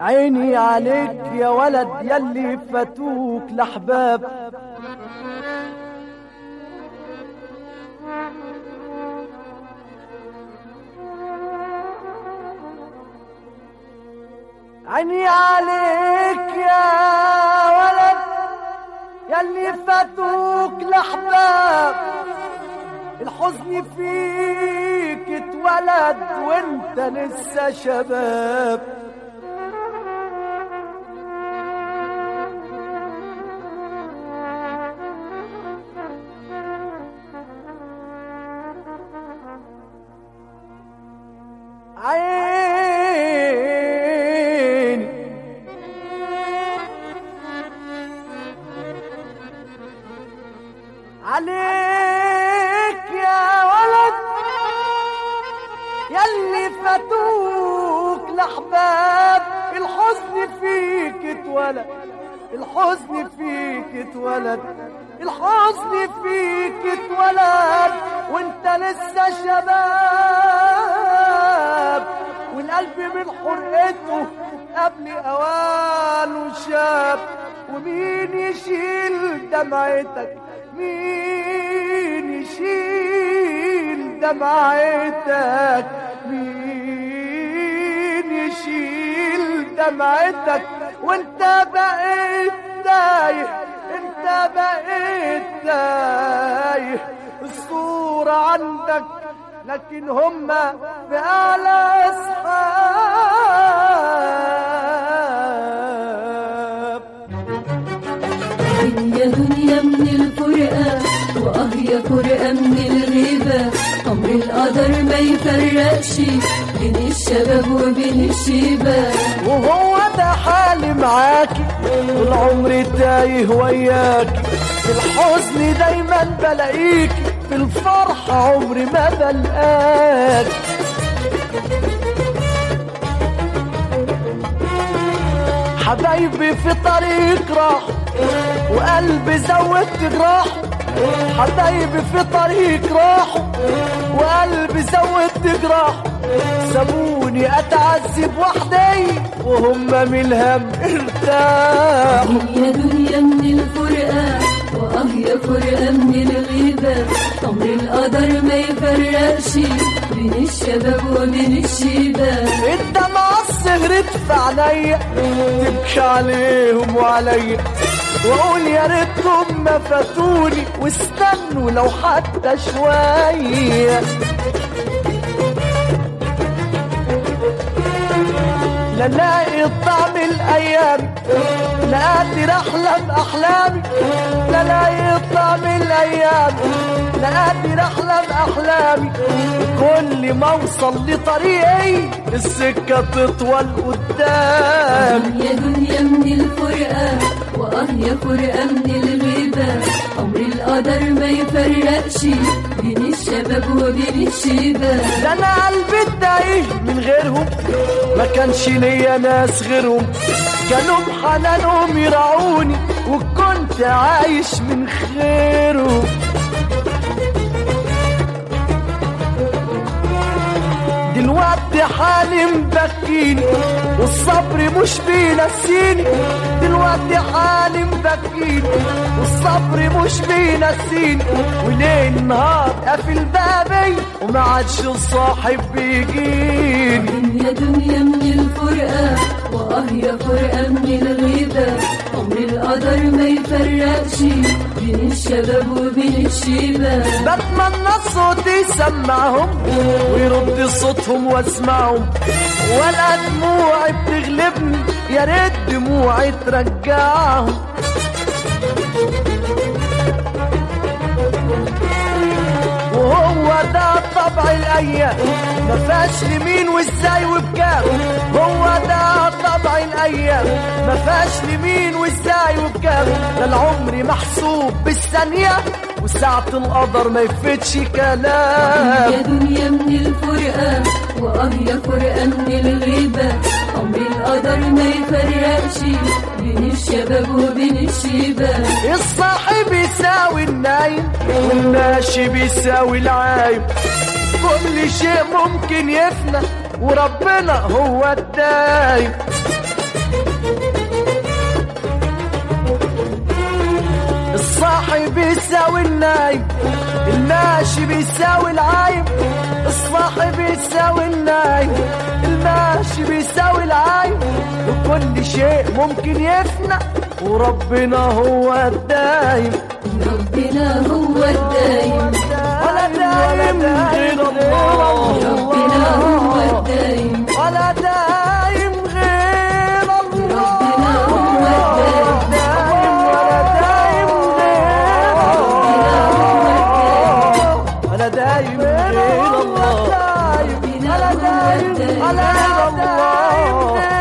عيني عليك يا ولد يلي فاتوك لحباب عيني عليك يا ولد يلي فاتوك لحباب الحزن فيك اتولد وانت لسه شباب عيني عليك يا ولد يلي فاتوك لحباب الحزن فيك اتولد الحزن فيك اتولد الحزن فيك اتولد وانت لسه شباب والقلب من حرقته قبل اوانه شاب ومين يشيل دمعتك مين يشيل دمعتك مين يشيل دمعتك وانت بقيت تايه انت بقيت تايه الصورة عندك لكن هما في أعلى أصحاب دنيا دنيا من الفرقة واه يا فرقة من الغيبة عمر القدر ما يفرقش بين الشباب وبين الشيبة وهو ده حالي معاكي طول عمري تايه وياكي في الحزن دايما بلاقيكي في الفرح عمري ما بلقاك حبايبي في طريق راح وقلبي زودت جراح حبايبي في طريق راحوا وقلبي زودت جراح سابوني اتعذب وحدي وهم من الهم ارتاحوا دنيا دنيا من الفرقة واه يا فرقة من الغيبة عمر القدر ما يفرقش بين الشباب وبين الشيبة الدمعة سهرت في عينيا تبكي عليهم وعليا واقول يا ريتهم ما فاتوني واستنوا لو حتى شويه لا لاقي طعم الايام لا قادر احلم احلامي لا لاقي طعم الايام لا قادر احلم احلامي كل ما اوصل لطريقي السكه تطول قدامي دنيا دنيا من الفرقة واه يا فرقة من الغيبة عمر القدر ما يفرقش بين الشباب وبين الشيبة ده انا قلبي تايه من غيرهم ما كانش ليا ناس غيرهم كانوا بحنانهم يرعوني وكنت عايش من خيرهم دلوقتي حالي مبكيني والصبر مش بينسيني دلوقتي حالي مبكيني والصبر مش بينسيني وليل نهار قافل بابي وما عادش صاحب بيجيني دنيا دنيا من الفرقة واه يا فرقة من الغيبة عمر القدر ما يفرقش بين الشباب وبين الشيبة بتمنى صوتي يسمعهم ويرد صوتهم واسمعهم ولا دموعي بتغلبني يا ريت دموعي ترجعهم وهو ده طبع الايام ما فيهاش لمين وازاي وبكام هو ده طبع الايام ما فيهاش لمين وازاي وبكام ده العمر محسوب بالثانيه وساعة القدر ما يفتش كلام يا دنيا من الفرقة واه يا فرقة من الغيبة عمر القدر ما يفرقش بين الشباب وبين الشيبة الصاحب يساوي النايم والماشي بيساوي العايم كل شيء ممكن يفنى وربنا هو الدايم الصاحي بيساوي النايم الماشي بيساوي العايم الصاحي بيساوي النايم الماشي بيساوي العايم وكل شيء ممكن يفنى وربنا هو الدايم ربنا هو الدايم ولا دايم غير الله ربنا هو الدايم ولا دايم غير الله ربنا هو الدايم دايم ولا دايم غير الله ولا دايم غير الله ولا دايم ولا دايم غير الله